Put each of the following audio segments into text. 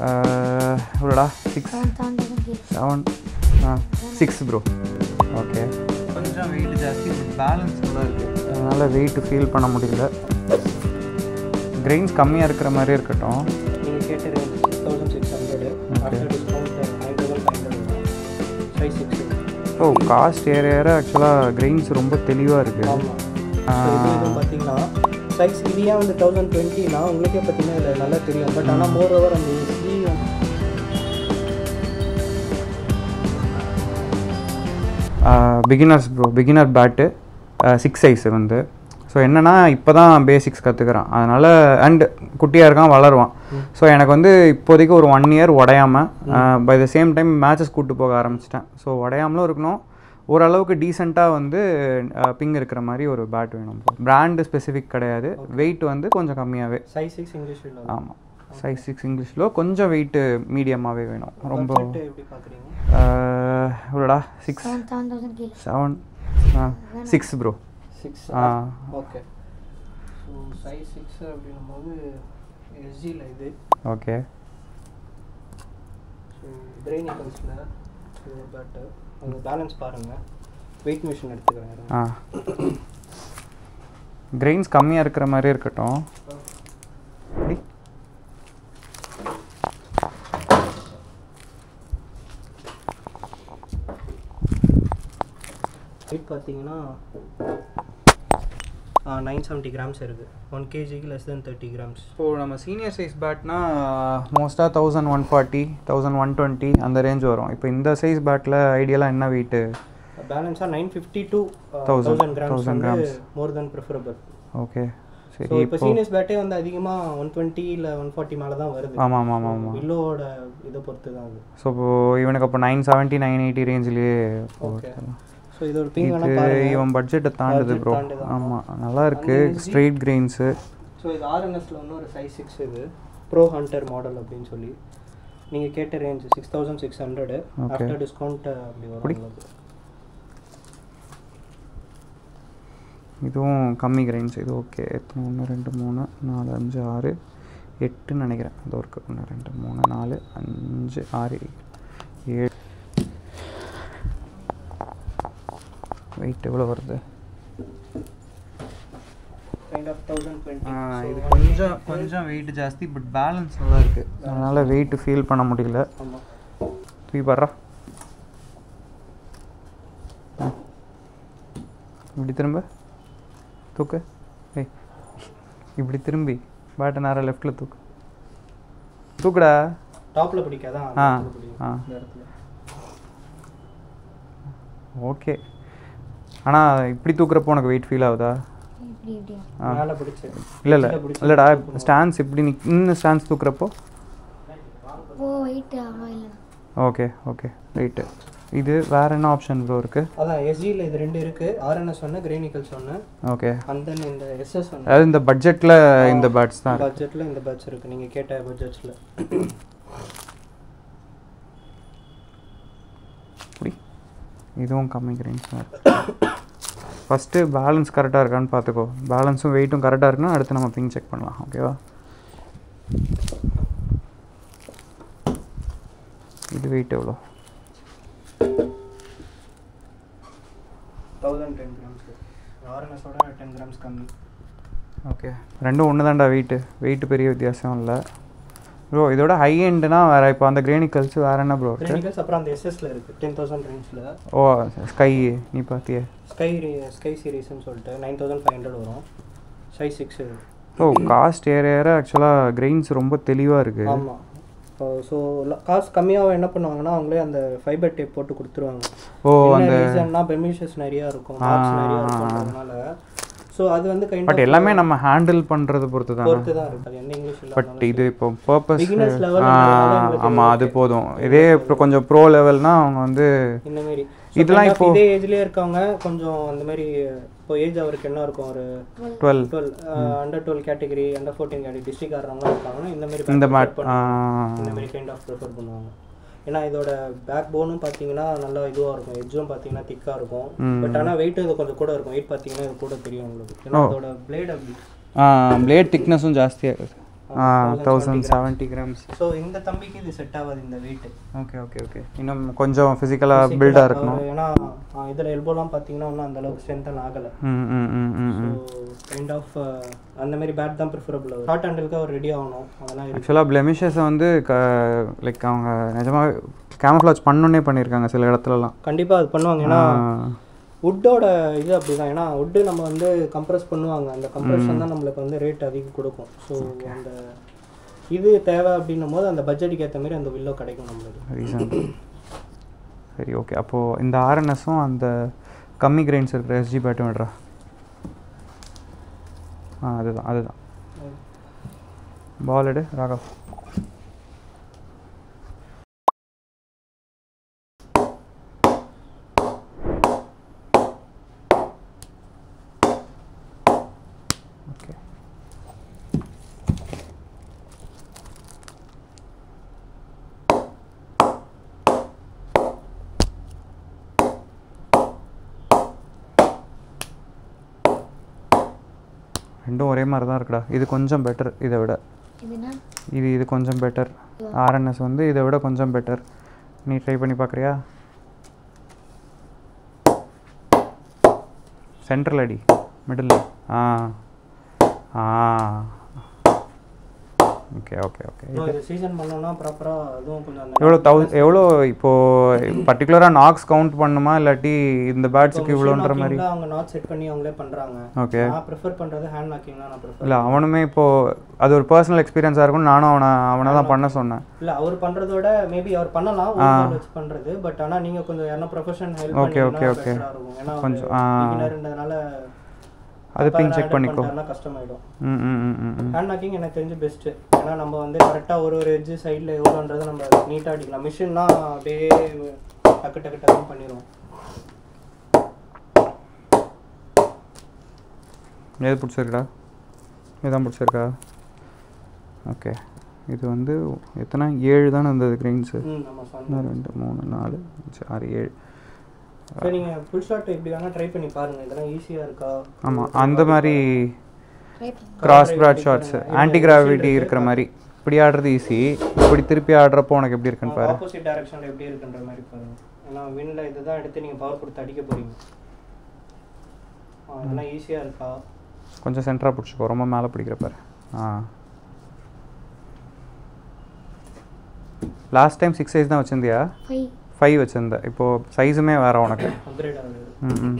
இவ்வளோடா six seven seven thousand கீழே seven ஆ six bro okay கொஞ்சம் வெயிட் ஜாஸ்தி பேலன்ஸ் நல்லா இருக்குது அதனால் வெயிட் ஃபீல் பண்ண முடியல கிரெயின்ஸ் கம்மியாக இருக்கிற மாதிரி இருக்கட்டும் நீங்கள் கேட்ட range six thousand six hundred after discount nine thousand five hundred size six ஓ காஸ்ட் ஏற ஏற ஆக்சுவலாக கிரெயின்ஸ் ரொம்ப தெளிவாக இருக்குது ஆமாம் இது இதுவும் பார்த்தீங்கன்னா சைஸ் இது ஏன் வந்து தௌசண்ட் டுவெண்ட்டினா உங்களுக்கே பார்த்தீங்கன்னா இதில் நல்லா தெரியும் பட் ஆனால் மோர் ஓவர் அந்த sleeve beginners bro beginner bat six size வந்து ஸோ என்னென்னா இப்போ தான் பேசிக்ஸ் கற்றுக்கிறான் அதனால் அண்ட் குட்டியாக இருக்கான் வளருவான் ஸோ எனக்கு வந்து இப்போதைக்கு ஒரு ஒன் இயர் உடையாமல் by the same time matches கூப்பிட்டு போக ஆரம்பிச்சிட்டேன் ஸோ உடையாமலும் இருக்கணும் ஓரளவுக்கு டீசெண்டாக வந்து பிங் இருக்கிற மாதிரி ஒரு பேட் வேணும் ப்ரோ பிராண்டு ஸ்பெசிஃபிக் கிடையாது வெயிட் வந்து கொஞ்சம் கம்மியாகவே சைஸ் சிக்ஸ் இங்கிலீஷில் ஆமாம் சைஸ் சிக்ஸ் இங்கிலீஷில் கொஞ்சம் வெயிட்டு மீடியமாகவே வேணும் ரொம்ப எப்படி பார்க்குறீங்க ஆஹ், இவ்வளோடா சிக்ஸ் செவன் செவன் தௌசண்ட் கீழே செவன் ஆ சிக்ஸ் ப்ரோ சிக்ஸ் ஆ ஓகே ஸோ சைஸ் சிக்ஸ் அப்படின்னும் போது எஸ்ஜியில் இது ஓகே ஸோ பிரெயினிக்கல்ஸில் இது பேட்டு அந்த பேலன்ஸ் பாருங்கள் வெயிட் மிஷின் எடுத்துக்கிறேன் ஆ கிரெயின்ஸ் கம்மியாக இருக்கிற மாதிரி இருக்கட்டும் இப்படி வெயிட் பார்த்தீங்கன்னா நைன் செவன்ட்டி கிராம்ஸ் இருக்குது ஒன் கேஜிக்கு less than thirty grams so நம்ம சீனியர் சைஸ் பேட்னா மோஸ்ட்டாக thousand one forty thousand one twenty அந்த ரேஞ்ச் வரும் இப்போ இந்த சைஸ் பேட்டில் ஐடியலாக என்ன வெயிட்டு பேலன்ஸாக nine fifty to Thousand- thousand grams thousand வந்து grams. More than preferable okay so சரி இப்போ இப்போ சீனியர்ஸ் பேட்டே வந்து அதிகமாக ஒன் டுவெண்ட்டி இல்லை ஒன் ஃபார்ட்டி மேலே தான் வருது ஆமாம் ஆமாம் ஆமாம் ஆமாம் வில்லோவோட இதை பொறுத்து தான் அது ஸோ இப்போ இவனுக்கு அப்போ நைன் செவன்ட்டி நைன் எயிட்டி ரேஞ்சிலேயே ஓகே ஸோ இது ஒரு பிங் இது வேணால் பாருங்க இவன் பட்ஜெட்டை தாண்டுது Budget ப்ரோ தாண்டுது, ஆமாம் நல்லா இருக்கு அந்த ஸ்ட்ரெயிட் கிரெயின்ஸு ஸோ இது ஆர்என்எஸ்ல இன்னொரு சைஸ் சிக்ஸ் இது ப்ரோ ஹண்டர் மாடல் அப்படின்னு சொல்லி நீங்கள் கேட்ட range six thousand six hundred Okay. After discount அப்படி வரும் உங்களுக்கு. இதுவும் கம்மி கிரெயின்ஸ் இது ஓகே எத்தனை ஒன்று ரெண்டு மூணு நாலு அஞ்சு ஆறு எட்டுன்னு நினைக்கிறேன் இது ஒரு ஒன்று ரெண்டு மூணு நாலு அஞ்சு ஆறு ஏழு வெயிட் எவ்வளோ வருது கைண்ட் ஆஃப் தௌசண்ட் டுவெண்ட்டி இது கொஞ்சம் கொஞ்சம் வெயிட் ஜாஸ்தி பட் பேலன்ஸ் நல்லா இருக்குது அதனால் வெயிட் ஃபீல் பண்ண முடியல ஆமாம் தூக்கி பாடுறா ஆ. இப்படி திரும்ப தூக்கு ஏய் இப்படி திரும்பி பேட்டை நேரம் லெஃப்டில் தூக்கு தூக்குடா டாப்பில் பிடிக்காதான் ஆ, அந்த இடத்துல பிடிக்கும். ஆ. இந்த இடத்துல ஓகே ஆனால் இப்படி தூக்குறப்போ உனக்கு வெயிட் ஃபீல் ஆகுதா இப்படி இப்படியா ஆ மேலே பிடிச்சி இல்லை இல்லை கீழே பிடிச்சு இல்லைடா தூக்கணும். ஸ்டான்ஸ் இப்படி நிக் இன்னும் ஸ்டான்ஸ் தூக்குறப்போ ஓ வெயிட் அவ்வளோ இல்லைண்ணா ஓகே ஓகே ரைட்டு இது வேற என்ன ஆப்ஷன் ப்ரோ இருக்குது அதான் எஸ்ஜியில் இது ரெண்டு இருக்குது ஆர்என்எஸ் ஒன்று கிரேனிக்கல்ஸ் ஒன்று ஓகே அண்ட் தென் இந்த எஸ்எஸ் ஒன்று அதாவது இந்த பட்ஜெட்டில் இந்த பேட்ஸ் தான் இருக்கு. பட்ஜெட்டில் இந்த பேட்ச் இருக்குது நீங்கள் கேட்ட பட்ஜெட்ஸில் இப்படி இதுவும் கம்மி கிரெயின்ஸ் தான் ஃபஸ்ட்டு பேலன்ஸ் கரெக்டாக இருக்கான்னு பார்த்துக்கோ பேலன்ஸும் வெயிட்டும் கரெக்டாக இருக்குன்னா அடுத்து நம்ம பிங் செக் பண்ணலாம் ஓகேவா இது வெயிட் எவ்வளோ தௌசண்ட் டென் கிராம்ஸ் ஆர்என்எஸோட டென் கிராம்ஸ் கம்மி ஓகே ரெண்டும் ஒன்று தான்டா வெயிட்டு வெயிட் பெரிய வித்தியாசம் இல்லை ப்ரோ இதோட ஹை எண்டுனா வேறு இப்போ அந்த கிரேனிக்கல்ஸ் வேறு என்ன ப்ரோ இருக்கு கிரேனிக்கல்ஸ் அப்புறம் அந்த எஸ்எஸ்ல இருக்குது டென் தௌசண்ட் ரேஞ்சில் ஓ ஸ்கை நீ பார்த்தியே ஸ்கை ஸ்கை சீரீஸ்னு சொல்லிட்டு நைன் தௌசண்ட் ஃபைவ் ஹண்ட்ரட் வரும் சைஸ் சிக்ஸ் ஓ காஸ்ட் ஏற ஏற ஆக்சுவலாக கிரெயின்ஸ் ரொம்ப தெளிவாக இருக்குது ஆமாம் ஸோ காசு கம்மியாக என்ன பண்ணுவாங்கன்னா அவங்களே அந்த ஃபைபர் டேப் போட்டு கொடுத்துருவாங்க ஓ என்ன அந்த ரீசன்னா பெர்மிஷன்ஸ் நிறையா இருக்கும் மார்க்ஸ் நிறையா இருக்கும்ன்றதுனால ஸோ அது வந்து கைண்ட் பட் எல்லாமே நம்ம ஹேண்டில் பண்ணுறது பொறுத்து தான் பொறுத்து தான் இருக்குது அது என்ன இங்கிலீஷ் பட் இது இப்போ பர்பஸ் Beginners level ன்றதுனால எங்களுக்கு ஆமாம் அது போதும் இதே இப்போ கொஞ்சம் ப்ரோ லெவல்னா அவங்க வந்து இந்த மாதிரி இதெல்லாம் இப்போ இப்போ- இதே ஏஜ்லேயே இருக்கவங்க கொஞ்சம் அந்த மாதிரி இப்போ ஏஜ் அவருக்கு என்ன இருக்கும் ஒரு twelve twelve under twelve category under fourteen category district ஆடுறவங்க இருக்காங்கன்னா இந்த மாதிரி இந்த pattern மேட் prefer பண்ணுவாங்க. இந்த மாதிரி கைண்ட் ஆஃப் ப்ரிஃபர் பண்ணுவாங்க ஏன்னா இதோட பேக் போனும் பார்த்தீங்கன்னா நல்லா இதுவாக இருக்கும் எட்ஜும் பார்த்தீங்கன்னா திக்காக இருக்கும் பட் ஆனால் வெயிட் இது கொஞ்சம் கூட இருக்கும் வெயிட் பார்த்தீங்கன்னா இது கூட தெரியும் உங்களுக்கு ஏன்னா அதோட பிளேட் அப்படி பிளேட் திக்னஸும் ஜாஸ்தியாக இருக்குது தௌசண்ட் செவன்ட்டி கிராம்ஸ் ஸோ இந்த தம்பிக்கு இது செட் ஆகாது இந்த வெயிட் ஓகே ஓகே ஓகே இன்னும் கொஞ்சம் ஃபிசிக்கலாக பில்டாக இருக்கணும் ஏன்னா ஆ, இதுல எல்போலாம் பார்த்தீங்கன்னா இன்னும் அந்த அளவுக்கு ஸ்ட்ரென்த்தன் ஆகலை ம் ம் ம் ம் ம் ஸோ கைண்ட் ஆஃப் அந்த மாதிரி பேட் தான் ப்ரிஃபரபிள் ஷார்ட் ஹேண்டிலுக்கு அவர் ரெடி ஆகணும் அதெல்லாம் இருக்கு ஆக்சுவலாக பிளெமிஷஸை வந்து க லைக் அவங்க நிஜமாக கேமஃப்ளாஜ் பண்ணணுன்னே பண்ணியிருக்காங்க சில இடத்துலலாம் கண்டிப்பா அது பண்ணுவாங்க ஏன்னா ஆ. வுட்டோட இது அப்படிதான் ஏன்னா வுட்டு நம்ம வந்து கம்ப்ரஸ் பண்ணுவாங்க அந்த கம்ப்ரஷன் தான் நம்மளுக்கு வந்து ரேட் அதிகம் கொடுக்கும் ஸோ அந்த இது தேவை அப்படின்னும் போது அந்த பட்ஜெட்டுக்கு ஏற்ற மாதிரி அந்த வில்லோ கிடைக்கும் நம்மளுக்கு ரீசன் சரி ஓகே அப்போது இந்த ஆர்என்எஸும் அந்த கம்மி கிரெயின்ஸ் இருக்கிற எஸ்ஜி பேட்டும் விடுறா ஆ அதுதான் அதுதான் பால் எடு ராகவ் ஓகே ரெண்டும் ஒரே மாதிரி தான் இருக்குடா இது கொஞ்சம் பெட்டர் இதை விட இதுனா இது இது கொஞ்சம் பெட்டர் ஆர்என்எஸ் வந்து இதை விட கொஞ்சம் பெட்டர் நீ ட்ரை பண்ணி பார்க்குறியா சென்ட்ரல் அடி மிடில் ஆ ஆ ஓகே ஓகே ஓகே இன்னும் இது சீசன் பண்ணோம்னா ப்ராப்பரா அதுவும் கொஞ்சம் அந்த எவ்வளோ தௌ எவ்வளோ இப்போது பர்டிகுலராக நாக்ஸ் கவுண்ட் பண்ணுமா இல்லாட்டி இந்த பேட்ஸுக்கு இவ்வளோன்ற மாதிரி knockingல அவங்க நாட் செட் பண்ணி அவங்களே பண்றாங்க ஓகே நான் ப்ரிஃபர் பண்றது ஹேண்ட் நாக்கிங் தான் நான் ப்ரிஃபர் இல்லை அவனுமே இப்போது அது ஒரு பர்சனல் எக்ஸ்பீரியன்ஸாக இருக்கும் நானும் அவனை அவனை தான் பண்ண சொன்னேன் இல்ல அவர் பண்றதோட மேபி அவர் பண்ணலாம் ஒரு நாள் வச்சு பண்றது பட் ஆனா நீங்க கொஞ்சம் யாரா ப்ரொஃபஷனல் ஹெல்ப் Okay, பண்ணீங்கன்னா okay, okay. பெட்டரா இருக்கும் ஏன்னா கொஞ்சம், கொஞ்சம் ஆ. பிகினர்ன்றதுனால அது பிங் செக் பண்ணிக்கோ கஷ்டமாயிடும் ம் ம் ம் ம் ம் ஹேண்ட் நாக்கிங் எனக்கு தெரிஞ்சு பெஸ்ட் ஏன்னா நம்ம வந்து கரெக்டா ஒரு ஒரு எட்ஜ் சைடுல எவ்வளோன்றதை நம்ம நீட்டா அடிக்கலாம் மிஷின்னா அப்படியே டக்கு டக்கு டக்குன்னு பண்ணிடுவோம் எது பிடிச்சிருக்கா இதுதான் பிடிச்சிருக்கா ஓகே இது வந்து எத்தனை ஏழு தானே இருந்தது கிரெயின்ஸு ம் நம்ம சொன்னோம் ஒன்று ரெண்டு மூணு நாலு அஞ்சு ஆறு ஏழு சரி நீங்க ஃபுல் ஷாட் எப்படி வேணா ட்ரை பண்ணி பாருங்க இதெல்லாம் ஈஸியா இருக்கா ஆமாம் அந்த மாதிரி ட்ரை பண்ணு cross broad shots anti gravity இருக்கிற மாதிரி இப்படி ஆடுறது ஈஸி இப்படி திருப்பி ஆடுறப்போ உனக்கு எப்படி இருக்குன்னு பாரு ஆப்போசிட் டைரக்ஷன்ல எப்படி இருக்குன்ற மாதிரி பாருங்க ஏன்னா வின்ல இதுதான் எடுத்து நீங்க பவர் கொடுத்து அடிக்க போறீங்க ஆ, இதெல்லாம் ஈஸியா இருக்கா கொஞ்சம் சென்டராக பிடிச்சிக்கோ ரொம்ப மேலே பிடிக்கிற பாரு ஆ லாஸ்ட் டைம் சிக்ஸ் சைஸ் தான் வச்சிருந்தியா ஃபைவ் ஃபைவ் வச்சிருந்த இப்போது சைஸுமே வேற உனக்கு அப்கிரேட் ஆகுது ம் ம்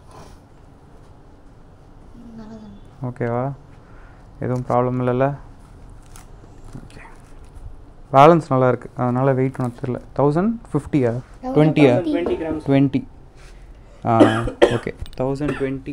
நல்லா தானே ஓகேவா எதுவும் ப்ராப்ளம் இல்லைல்ல ஓகே பேலன்ஸ் நல்லா இருக்கு அதனால வெயிட் உனக்கு தெரியல தௌசண்ட் ஃபிஃப்டியா டுவெண்ட்டியா டுவெண்ட்டி கிராம்ஸ் டுவெண்ட்டி ஆ okay thousand twenty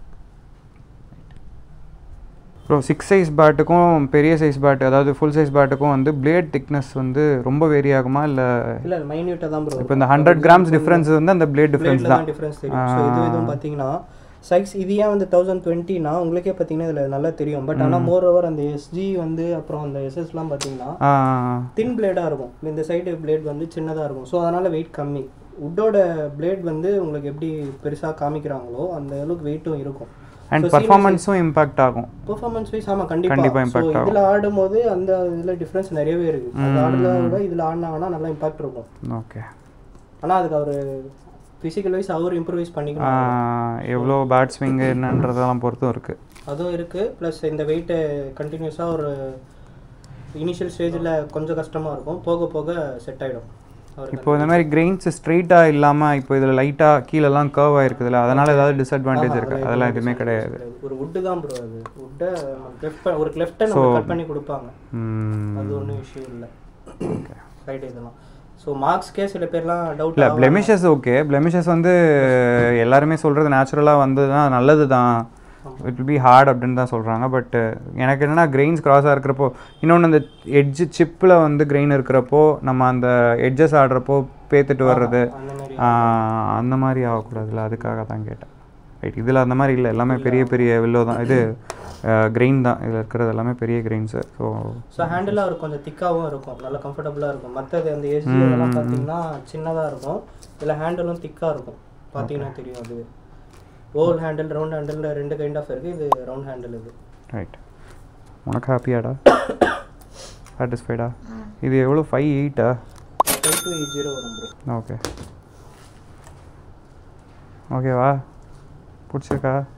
bro six size பேட்டுக்கும் பெரிய சைஸ் பேட் அதாவது ஃபுல் சைஸ் பேட்டுக்கும் வந்து பிளேட் திக்னஸ் வந்து ரொம்ப வேரி ஆகுமா இல்லை இல்ல மைன்யூட்டா தான் ப்ரோ இப்போ இந்த ஹண்ட்ரட் கிராம்ஸ் டிஃப்ரென்ஸ் வந்து அந்த பிளேட் டிஃப்ரென்ஸ் பிளேட்ல தான் தான் டிஃபரன்ஸ் தெரியும் ஸோ இது இதுவும் பார்த்தீங்கன்னா சைஸ் இது ஏன் வந்து தௌசண்ட் டுவெண்ட்டினா உங்களுக்கே பார்த்தீங்கன்னா இதில் நல்லா தெரியும் பட் ஆனால் மோர் ஓவர் அந்த எஸ்ஜி வந்து அப்புறம் அந்த எஸ்எஸ்லாம் பார்த்தீங்கன்னா ஆ தின் பிளேடாக இருக்கும் இந்த சைடு பிளேட் வந்து சின்னதாக இருக்கும் ஸோ அதனால் வெயிட் கம்மி உட்டோட பிளேட் வந்து உங்களுக்கு எப்படி பெருசாக காமிக்கிறாங்களோ அந்த அளவுக்கு வெயிட்டும் இருக்கும் அண்ட் பர்ஃபார்மன்ஸும் இம்பாக்ட் ஆகும் பெர்ஃபார்மன்ஸ் வைஸ் ஆமாம் கண்டிப்பா கண்டிப்பாக impact ஸோ இதில் ஆடும்போது அந்த இதில் டிஃப்ரென்ஸ் நிறையவே இருக்குது அந்த ஆடுறத விட இதில் ஆடினாங்கன்னா நல்லா இம்பாக்ட் இருக்கும் ஓகே ஆனால் அதுக்கு அவர் ஃபிசிக்கல் வைஸ் அவர் இம்ப்ரூவைஸ் பண்ணிக்கணும் எவ்வளோ பேட் ஸ்விங் என்னன்றதெல்லாம் பொறுத்தும் இருக்குது அதுவும் இருக்குது ப்ளஸ் இந்த வெயிட்டு கண்டினியூஸாக ஒரு இனிஷியல் ஸ்டேஜில் கொஞ்சம் கஷ்டமாக இருக்கும் போக போக செட் ஆகிடும் அவருக்கு இப்போ இந்த மாதிரி கிரெயின்ஸ் ஸ்ட்ரெயிட்டாக இல்லாமல் இப்போ இதில் லைட்டாக கீழெல்லாம் கர்வ் ஆயிருக்குதுல்ல அதனால ஏதாவது டிஸ்அட்வான்டேஜ் இருக்குது அதெல்லாம் எதுவுமே கிடையாது ஒரு வுட்டு தான் ப்ரோ அது வுட்டை கிளெஃப்ட் ஒரு கிளெஃப்ட்டை நம்ம கட் பண்ணி கொடுப்பாங்க ம், அது ஒன்றும் விஷயம் இல்லை சைடு இதெல்லாம் ஸோ மார்க்ஸ்க்கே சில பேர்லாம் டவுட் இல்லை பிளெமிஷஸ் ஓகே பிளெமிஷஸ் வந்து எல்லாருமே சொல்கிறது நேச்சுரலாக வந்ததுன்னா நல்லது தான் இட் வில் பி ஹார்ட் அப்படின்னு தான் சொல்கிறாங்க பட் எனக்கு என்னென்னா கிரெயின்ஸ் கிராஸாக இருக்கிறப்போ இன்னொன்று அந்த எட்ஜ் சிப்பில் வந்து கிரெயின் இருக்கிறப்போ நம்ம அந்த எட்ஜஸ் ஆடுறப்போ பேத்துட்டு வர்றது அந்த மாதிரி ஆஹ், அந்த மாதிரி ஆகக்கூடாதுல்ல அதுக்காக தான் கேட்டேன் ரைட் இதில் அந்த மாதிரி இல்லை எல்லாமே பெரிய பெரிய வில்லோ தான் இது கிரெயின் தான் இதில் இருக்கிறது எல்லாமே பெரிய கிரெயின்ஸு ஸோ ஸோ ஹேண்டில் அவர் கொஞ்சம் திக்காகவும் இருக்கும் நல்லா கம்ஃபர்டபுளாக இருக்கும் மற்றது அந்த எஸ்ஜி அதெல்லாம் பார்த்தீங்கன்னா சின்னதாக இருக்கும் இதில் ஹேண்டிலும் திக்காக இருக்கும் பார்த்தீங்கன்னா தெரியும் அது ஓவல் ஹேண்டில் ரவுண்ட் ஹேண்டில் ரெண்டு கைண்ட் ஆஃப் இருக்குது இது ரவுண்ட் ஹேண்டில் இது ரைட் உனக்கு ஹாப்பியாடா சாட்டிஸ்ஃபைடா ஆ இது எவ்வளோ ஃபைவ் எயிட்டா ஃபைவ் டூ எயிட் ஜீரோ வரும் ப்ரோ ஓகே ஓகேவா பிடிச்சிருக்கா